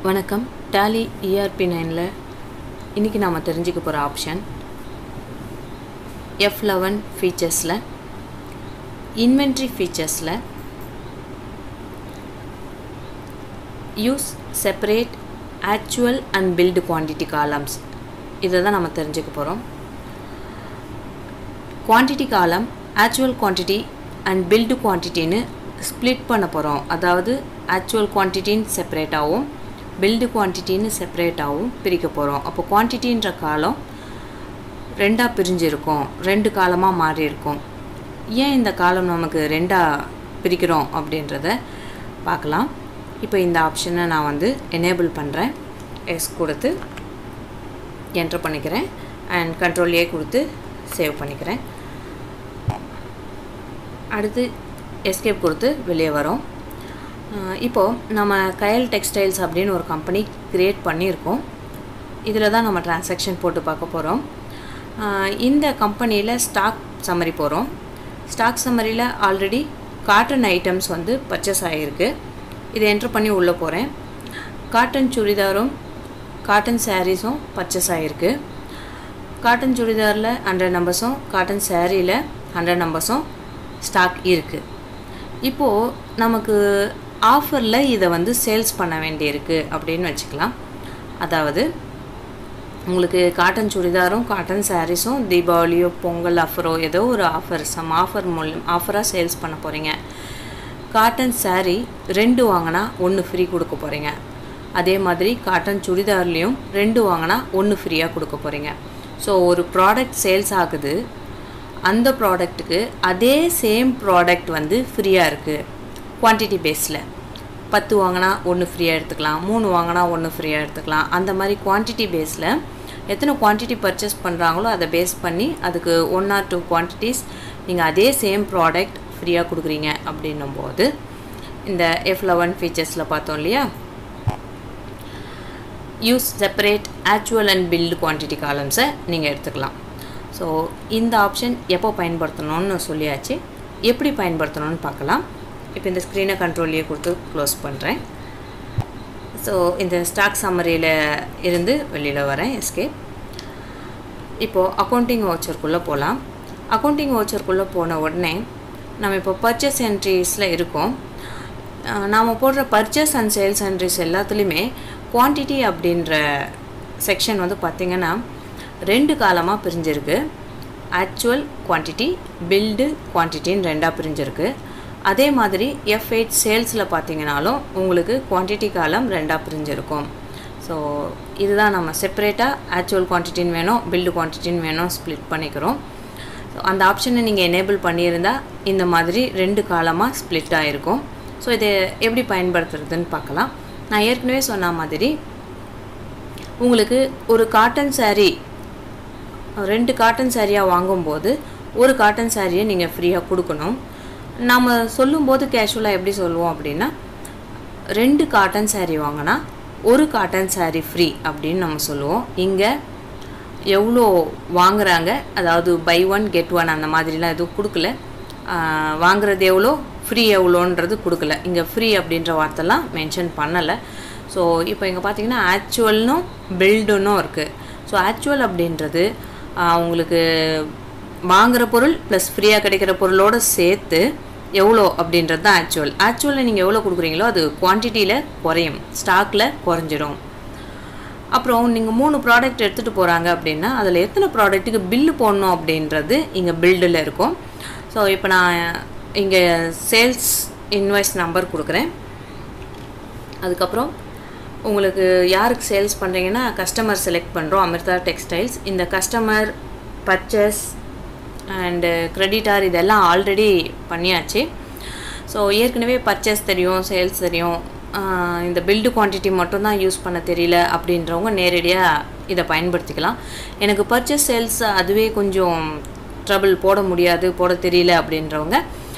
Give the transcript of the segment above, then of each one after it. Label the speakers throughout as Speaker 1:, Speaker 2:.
Speaker 1: வணக்கம் tally ERP நைனில் இன்றைக்கி நாம் தெரிஞ்சுக்க போகிற ஆப்ஷன் எஃப் லெவன் ஃபீச்சர்ஸில் இன்வென்ட்ரி ஃபீச்சர்ஸில் use separate actual and billed quantity columns இதை தான் நம்ம தெரிஞ்சுக்க போகிறோம் quantity column actual quantity and billed குவான்டிட்டின்னு ஸ்ப்ளிட் பண்ண போகிறோம் அதாவது ஆக்சுவல் குவான்டிட்டின்னு செப்பரேட்டாகவும் பில்டு குவான்டிட்டின்னு செப்பரேட்டாகவும் பிரிக்க போகிறோம் அப்போ குவான்டிட்டின்ற காலம் ரெண்டாக பிரிஞ்சிருக்கும் ரெண்டு காலமாக மாறி இருக்கும் ஏன் இந்த காலம் நமக்கு ரெண்டாக பிரிக்கிறோம் அப்படின்றத பார்க்கலாம் இப்போ இந்த ஆப்ஷனை நான் வந்து எனேபிள் பண்ணுறேன் எஸ் கொடுத்து என்ட்ரு பண்ணிக்கிறேன் அண்ட் கண்ட்ரோல் ஏ கொடுத்து சேவ் பண்ணிக்கிறேன் அடுத்து எஸ்கேப் கொடுத்து வெளியே வரோம் இப்போது நம்ம கயல் டெக்ஸ்டைல்ஸ் அப்படின்னு ஒரு கம்பெனி க்ரியேட் பண்ணியிருக்கோம் இதில் தான் நம்ம டிரான்சாக்ஷன் போட்டு பார்க்க போகிறோம் இந்த கம்பெனியில் ஸ்டாக் சம்மரி போகிறோம் ஸ்டாக் சம்மரியில் ஆல்ரெடி காட்டன் ஐட்டம்ஸ் வந்து பர்ச்சேஸ் ஆகிருக்கு இதை என்ட்ரு பண்ணி உள்ளே போகிறேன் காட்டன் சுடிதாரும் காட்டன் சாரீஸும் பர்ச்சேஸ் ஆகிருக்கு காட்டன் சுடிதாரில் ஹண்ட்ரட் நம்பர்ஸும் காட்டன் சாரியில் ஹண்ட்ரட் நம்பர்ஸும் ஸ்டாக் இருக்குது இப்போது நமக்கு ஆஃபரில் இதை வந்து சேல்ஸ் பண்ண வேண்டியிருக்கு அப்படின்னு வச்சுக்கலாம் அதாவது உங்களுக்கு காட்டன் சுடிதாரும் காட்டன் சாரீஸும் தீபாவளியோ பொங்கல் ஆஃபரோ ஏதோ ஒரு ஆஃபர் சம் ஆஃபர் மூலம் ஆஃபராக சேல்ஸ் பண்ண போகிறீங்க காட்டன் சாரீ ரெண்டு வாங்கினா ஒன்று ஃப்ரீ கொடுக்க போகிறீங்க அதே மாதிரி காட்டன் சுடிதார்லேயும் ரெண்டு வாங்கினா ஒன்று ஃப்ரீயாக கொடுக்க போகிறீங்க ஸோ ஒரு ப்ராடக்ட் சேல்ஸ் ஆகுது அந்த ப்ராடக்ட்டுக்கு அதே சேம் ப்ராடக்ட் வந்து ஃப்ரீயாக இருக்குது குவான்டிட்டி பேஸில் பத்து வாங்கினா ஒன்று ஃப்ரீயாக எடுத்துக்கலாம் மூணு வாங்கினா ஒன்று ஃப்ரீயாக எடுத்துக்கலாம் அந்த மாதிரி குவான்டிட்டி பேஸில் எத்தனை குவான்டிட்டி பர்ச்சேஸ் பண்ணுறாங்களோ அதை பேஸ் பண்ணி அதுக்கு ஒன் ஆர் டூ குவான்டிட்டிஸ் நீங்கள் அதே சேம் ப்ராடக்ட் ஃப்ரீயாக கொடுக்குறீங்க அப்படின்னும் போது இந்த எஃப் லெவன் ஃபீச்சர்ஸில் பார்த்தோம் இல்லையா use separate actual and billed quantity காலம்ஸை நீங்கள் எடுத்துக்கலாம் ஸோ இந்த ஆப்ஷன் எப்போ பயன்படுத்தணும்னு சொல்லியாச்சு எப்படி பயன்படுத்தணும்னு பார்க்கலாம் இப்போ இந்த ஸ்க்ரீனை கண்ட்ரோல்லையே கொடுத்து க்ளோஸ் பண்ணுறேன் ஸோ இந்த ஸ்டாக் சம்மரியில் இருந்து வெளியில் வரேன் எஸ்கேப் இப்போது அக்கௌண்டிங் வவுச்சருக்குள்ளே போகலாம் அக்கௌண்டிங் வவுச்சருக்குள்ளே போன உடனே நம்ம இப்போ பர்ச்சேஸ் என்ட்ரிஸில் இருக்கோம் நாம் போடுற பர்ச்சேஸ் அண்ட் சேல்ஸ் என்ட்ரிஸ் எல்லாத்துலேயுமே குவான்டிட்டி அப்படின்ற செக்ஷன் வந்து பார்த்திங்கன்னா ரெண்டு காலமாக பிரிஞ்சிருக்கு ஆக்சுவல் குவான்டிட்டி பில்டு குவான்டிட்டின்னு ரெண்டாக பிரிஞ்சிருக்கு அதே மாதிரி எஃப் எயிட் சேல்ஸில் பார்த்தீங்கனாலும் உங்களுக்கு குவான்டிட்டி காலம் ரெண்டாக பிரிஞ்சிருக்கும் ஸோ இதுதான் நம்ம செப்பரேட்டாக ஆக்சுவல் குவான்டிட்டின்னு வேணும் பில்டு குவான்டிட்டின்னு வேணும் ஸ்ப்ளிட் பண்ணிக்கிறோம் ஸோ அந்த ஆப்ஷனை நீங்கள் எனேபிள் பண்ணியிருந்தால் இந்த மாதிரி ரெண்டு காலமாக ஸ்ப்ளிட் ஆகிருக்கும் ஸோ இதை எப்படி பயன்படுத்துறதுன்னு பார்க்கலாம் நான் ஏற்கனவே சொன்ன மாதிரி உங்களுக்கு ஒரு காட்டன் சாரீ ரெண்டு காட்டன் சாரியாக வாங்கும்போது ஒரு காட்டன் சாரியை நீங்கள் ஃப்ரீயாக கொடுக்கணும் நாம் சொல்லும்போது கேஷுவலாக எப்படி சொல்லுவோம் அப்படின்னா ரெண்டு காட்டன் சாரீ வாங்கினா ஒரு காட்டன் சாரீ ஃப்ரீ அப்படின்னு நம்ம சொல்லுவோம் இங்கே எவ்வளோ வாங்குறாங்க அதாவது பை ஒன் கெட் ஒன் அந்த மாதிரிலாம் எதுவும் கொடுக்கல வாங்குறது எவ்வளோ ஃப்ரீ எவ்வளோன்றது கொடுக்கல இங்கே ஃப்ரீ அப்படின்ற வார்த்தைலாம் மென்ஷன் பண்ணலை ஸோ இப்போ இங்கே பார்த்தீங்கன்னா ஆக்சுவல்னும் பில்டுன்னும் இருக்குது ஸோ ஆக்சுவல் அப்படின்றது உங்களுக்கு வாங்குகிற பொருள் ப்ளஸ் ஃப்ரீயாக கிடைக்கிற பொருளோடு சேர்த்து எவ்வளோ அப்படின்றது தான் ஆக்சுவல் ஆக்சுவலில் நீங்கள் எவ்வளோ கொடுக்குறீங்களோ அது குவான்டிட்டியில் குறையும் ஸ்டாக்கில் குறைஞ்சிரும் அப்புறம் நீங்கள் மூணு ப்ராடக்ட் எடுத்துகிட்டு போகிறாங்க அப்படின்னா அதில் எத்தனை ப்ராடக்ட்டுக்கு பில்லு போடணும் அப்படின்றது இங்கே பில்டில் இருக்கும் ஸோ இப்போ நான் இங்கே சேல்ஸ் இன்வாய்ஸ் நம்பர் கொடுக்குறேன் அதுக்கப்புறம் உங்களுக்கு யாருக்கு சேல்ஸ் பண்ணுறீங்கன்னா கஸ்டமர் செலக்ட் பண்ணுறோம் அமிர்தா டெக்ஸ்டைல்ஸ் இந்த கஸ்டமர் பர்ச்சேஸ் அண்டு க்ரெடிட்டார் இதெல்லாம் ஆல்ரெடி பண்ணியாச்சு ஸோ ஏற்கனவே பர்ச்சேஸ் தெரியும் சேல்ஸ் தெரியும் இந்த பில்டு குவான்டிட்டி மட்டும்தான் யூஸ் பண்ண தெரியல அப்படின்றவங்க நேரடியாக இதை பயன்படுத்திக்கலாம் எனக்கு பர்ச்சேஸ் சேல்ஸ் அதுவே கொஞ்சம் ட்ரபிள் போட முடியாது போட தெரியல அப்படின்றவங்க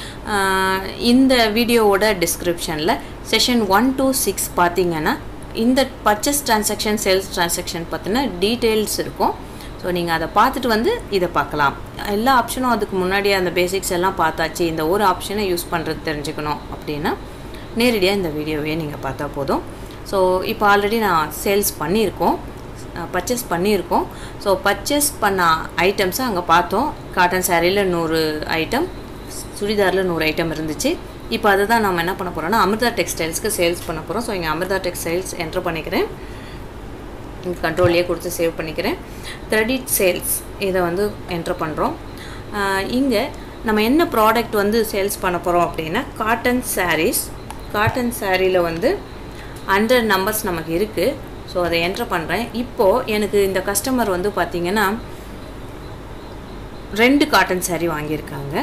Speaker 1: இந்த வீடியோவோட டிஸ்கிரிப்ஷனில் செஷன் ஒன் டூ சிக்ஸ் பார்த்தீங்கன்னா இந்த பர்ச்சேஸ் ட்ரான்சாக்ஷன் சேல்ஸ் ட்ரான்சாக்ஷன் பற்றின டீட்டெயில்ஸ் இருக்கும் ஸோ நீங்கள் அதை பார்த்துட்டு வந்து இதை பார்க்கலாம் எல்லா ஆப்ஷனும் அதுக்கு முன்னாடியே அந்த பேசிக்ஸ் எல்லாம் பார்த்தாச்சு இந்த ஒரு ஆப்ஷனை யூஸ் பண்ணுறது தெரிஞ்சுக்கணும் அப்படின்னா நேரடியாக இந்த வீடியோவே நீங்கள் பார்த்தா போதும் ஸோ இப்போ ஆல்ரெடி நான் சேல்ஸ் பண்ணியிருக்கோம் பர்ச்சேஸ் பண்ணியிருக்கோம் ஸோ பர்ச்சேஸ் பண்ண ஐட்டம்ஸை அங்கே பார்த்தோம் காட்டன் சாரியில் நூறு ஐட்டம் சுடிதாரில் நூறு ஐட்டம் இருந்துச்சு இப்போ அதை தான் நம்ம என்ன பண்ண போகிறோம்னா அமிர்தா டெக்ஸ்டைல்ஸ்க்கு சேல்ஸ் பண்ண போகிறோம் ஸோ இங்கே அமிர்தா டெக்ஸ்டைல்ஸ் என்ட்ரு பண்ணிக்கிறேன் கண்ட்ரோல்லையே கொடுத்து சேவ் பண்ணிக்கிறேன் கிரெடிட் சேல்ஸ் இதை வந்து என்ட்ரு பண்ணுறோம் இங்கே நம்ம என்ன ப்ராடக்ட் வந்து சேல்ஸ் பண்ண போகிறோம் அப்படின்னா காட்டன் சாரீஸ் காட்டன் சாரியில் வந்து ஹண்ட்ரட் நம்பர்ஸ் நமக்கு இருக்குது ஸோ அதை என்ட்ரு பண்ணுறேன் இப்போது எனக்கு இந்த கஸ்டமர் வந்து பார்த்திங்கன்னா ரெண்டு காட்டன் சாரீ வாங்கியிருக்காங்க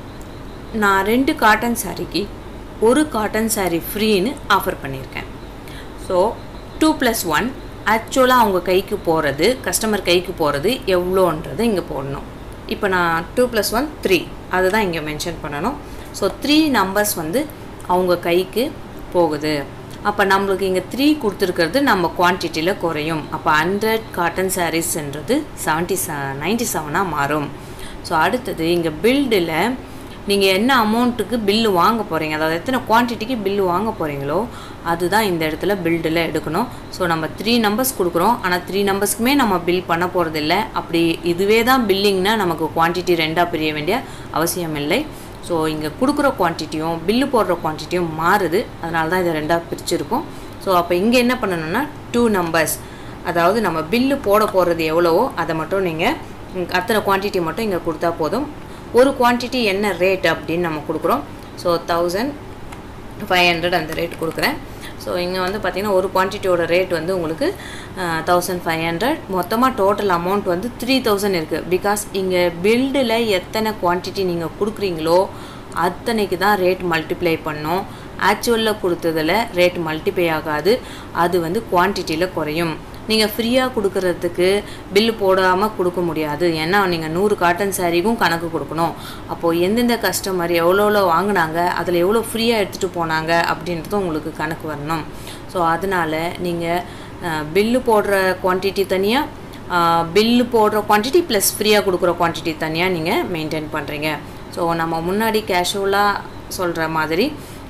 Speaker 1: நான் ரெண்டு காட்டன் சாரீக்கு ஒரு காட்டன் சாரீ ஃப்ரீன்னு ஆஃபர் பண்ணியிருக்கேன் ஸோ டூ ப்ளஸ் ஒன் ஆக்சுவலாக அவங்க கைக்கு போகிறது கஸ்டமர் கைக்கு போகிறது எவ்வளோன்றது இங்கே போடணும் இப்போ நான் டூ ப்ளஸ் ஒன் த்ரீ அதுதான் இங்கே மென்ஷன் பண்ணணும் ஸோ த்ரீ நம்பர்ஸ் வந்து அவங்க கைக்கு போகுது அப்போ நம்மளுக்கு இங்கே த்ரீ கொடுத்துருக்கிறது நம்ம குவான்டிட்டியில் குறையும் அப்போ ஹண்ட்ரட் காட்டன் சாரீஸ்ன்றது செவன்ட்டி செ நைன்ட்டி செவனாக மாறும் ஸோ அடுத்தது இங்கே பில்டில் நீங்கள் என்ன அமௌண்ட்டுக்கு பில்லு வாங்க போகிறீங்க அதாவது எத்தனை குவான்டிட்டிக்கு பில்லு வாங்க போகிறீங்களோ அதுதான் இந்த இடத்துல பில்டில் எடுக்கணும் ஸோ நம்ம த்ரீ நம்பர்ஸ் கொடுக்குறோம் ஆனால் த்ரீ நம்பர்ஸ்க்குமே நம்ம பில் பண்ண போகிறதில்ல அப்படி இதுவே தான் பில்லிங்னா நமக்கு குவான்டிட்டி ரெண்டாக பிரிய வேண்டிய அவசியம் இல்லை ஸோ இங்கே கொடுக்குற குவான்டிட்டியும் பில்லு போடுற குவான்டிட்டியும் மாறுது அதனால தான் இதை ரெண்டாக பிரிச்சிருக்கோம் ஸோ அப்போ இங்கே என்ன பண்ணணும்னா டூ நம்பர்ஸ் அதாவது நம்ம பில்லு போட போகிறது எவ்வளவோ அதை மட்டும் நீங்கள் அத்தனை குவான்டிட்டி மட்டும் இங்கே கொடுத்தா போதும் ஒரு குவான்டிட்டி என்ன ரேட் அப்படின்னு நம்ம கொடுக்குறோம் ஸோ தௌசண்ட் ஃபைவ் ஹண்ட்ரட் அந்த ரேட் கொடுக்குறேன் ஸோ இங்கே வந்து பார்த்திங்கன்னா ஒரு குவான்டிட்டியோட ரேட் வந்து உங்களுக்கு தௌசண்ட் ஃபைவ் ஹண்ட்ரட் மொத்தமாக டோட்டல் அமௌண்ட் வந்து த்ரீ தௌசண்ட் இருக்குது பிகாஸ் இங்கே பில்டில் எத்தனை குவான்டிட்டி நீங்கள் கொடுக்குறீங்களோ அத்தனைக்கு தான் ரேட் மல்டிப்ளை பண்ணோம் ஆக்சுவலில் கொடுத்ததில் ரேட் மல்டிப்ளை ஆகாது அது வந்து குவான்டிட்டியில் குறையும் நீங்கள் ஃப்ரீயாக கொடுக்கறதுக்கு பில்லு போடாமல் கொடுக்க முடியாது ஏன்னா நீங்கள் நூறு காட்டன் சாரீக்கும் கணக்கு கொடுக்கணும் அப்போது எந்தெந்த கஸ்டமர் எவ்வளோ எவ்வளோ வாங்கினாங்க அதில் எவ்வளோ ஃப்ரீயாக எடுத்துகிட்டு போனாங்க அப்படின்றதும் உங்களுக்கு கணக்கு வரணும் ஸோ அதனால் நீங்கள் பில்லு போடுற குவான்டிட்டி தனியாக பில்லு போடுற குவான்டிட்டி ப்ளஸ் ஃப்ரீயாக கொடுக்குற குவான்டிட்டி தனியாக நீங்கள் மெயின்டைன் பண்ணுறீங்க ஸோ நம்ம முன்னாடி கேஷுவலாக சொல்கிற மாதிரி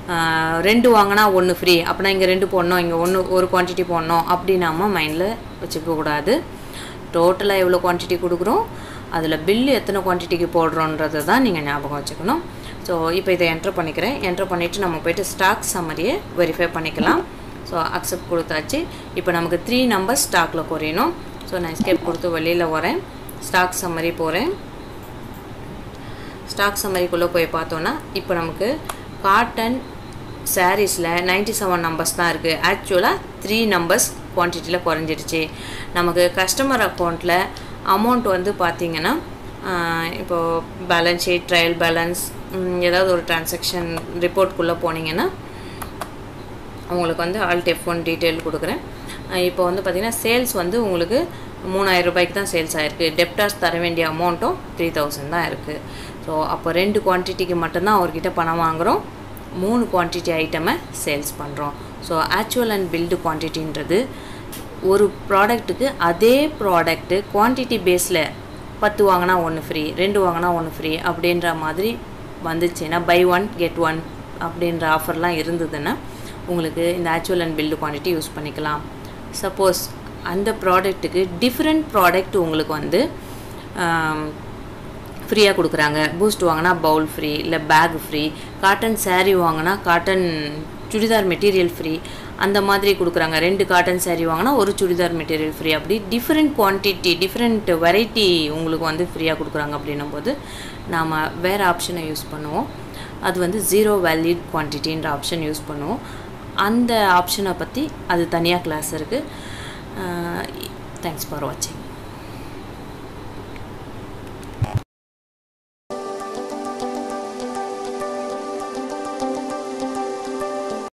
Speaker 1: ரெண்டு வாங்கினா ஒன்று ஃப்ரீ அப்படின்னா இங்கே ரெண்டு போடணும் இங்கே ஒன்று ஒரு குவான்டிட்டி போடணும் அப்படி நம்ம மைண்டில் வச்சுக்கக்கூடாது டோட்டலாக எவ்வளோ குவான்டிட்டி கொடுக்குறோம் அதில் பில்லு எத்தனை குவான்டிட்டிக்கு போடுறோன்றதை தான் நீங்கள் ஞாபகம் வச்சுக்கணும் ஸோ இப்போ இதை என்ட்ரு பண்ணிக்கிறேன் என்ட்ரு பண்ணிவிட்டு நம்ம போய்ட்டு ஸ்டாக் சம்மரியை வெரிஃபை பண்ணிக்கலாம் ஸோ அக்செப்ட் கொடுத்தாச்சு இப்போ நமக்கு த்ரீ நம்பர்ஸ் ஸ்டாக்கில் குறையணும் ஸோ நான் எஸ்கேப் கொடுத்து வெளியில் வரேன் ஸ்டாக் சம்மரி போகிறேன் ஸ்டாக் சம்மரிக்குள்ளே போய் பார்த்தோன்னா இப்போ நமக்கு காட்டன் சாரீஸில் நைன்டி செவன் நம்பர்ஸ் தான் இருக்குது ஆக்சுவலாக த்ரீ நம்பர்ஸ் குவான்டிட்டியில் குறைஞ்சிடுச்சு நமக்கு கஸ்டமர் அக்கௌண்ட்டில் அமௌண்ட் வந்து பார்த்திங்கன்னா இப்போது பேலன்ஸ் ஷீட் ட்ரையல் பேலன்ஸ் ஏதாவது ஒரு டிரான்சாக்ஷன் ரிப்போர்ட்குள்ளே போனீங்கன்னா உங்களுக்கு வந்து ஆல்ட் எஃப் ஒன் டீட்டெயில் கொடுக்குறேன் இப்போ வந்து பார்த்திங்கன்னா சேல்ஸ் வந்து உங்களுக்கு மூணாயிரம் ரூபாய்க்கு தான் சேல்ஸ் ஆகிருக்கு டெப்டார்ஸ் தர வேண்டிய அமௌண்ட்டும் த்ரீ தௌசண்ட் தான் இருக்குது ஸோ அப்போ ரெண்டு குவான்டிட்டிக்கு மட்டும்தான் அவர்கிட்ட பணம் வாங்குகிறோம் மூணு குவான்டிட்டி ஐட்டமை சேல்ஸ் பண்ணுறோம் ஸோ ஆக்சுவல் அண்ட் பில்டு குவான்டிட்டின்றது ஒரு ப்ராடக்ட்டுக்கு அதே ப்ராடக்ட்டு குவான்டிட்டி பேஸில் பத்து வாங்கினா ஒன்று ஃப்ரீ ரெண்டு வாங்கினா ஒன்று ஃப்ரீ அப்படின்ற மாதிரி வந்துச்சுன்னா பை ஒன் கெட் ஒன் அப்படின்ற ஆஃபர்லாம் இருந்ததுன்னா உங்களுக்கு இந்த actual and billed quantity use பண்ணிக்கலாம் சப்போஸ் அந்த ப்ராடக்ட்டுக்கு டிஃப்ரெண்ட் ப்ராடக்ட் உங்களுக்கு வந்து ஃப்ரீயாக கொடுக்குறாங்க பூஸ்ட் வாங்கினா பவுல் ஃப்ரீ இல்லை பேக் ஃப்ரீ காட்டன் சாரீ வாங்கினா காட்டன் சுடிதார் மெட்டீரியல் ஃப்ரீ அந்த மாதிரி கொடுக்குறாங்க ரெண்டு காட்டன் சாரீ வாங்கினா ஒரு சுடிதார் மெட்டீரியல் ஃப்ரீ அப்படி டிஃப்ரெண்ட் குவான்டிட்டி டிஃப்ரெண்ட் வெரைட்டி உங்களுக்கு வந்து ஃப்ரீயாக கொடுக்குறாங்க அப்படின்னும் போது நாம் வேறு ஆப்ஷனை யூஸ் பண்ணுவோம் அது வந்து ஜீரோ வேல்யூட் குவான்டிட்டின்ற ஆப்ஷன் யூஸ் பண்ணுவோம் அந்த ஆப்ஷனை பற்றி அது தனியாக கிளாஸ் இருக்குது தேங்க்ஸ் ஃபார் வாட்சிங்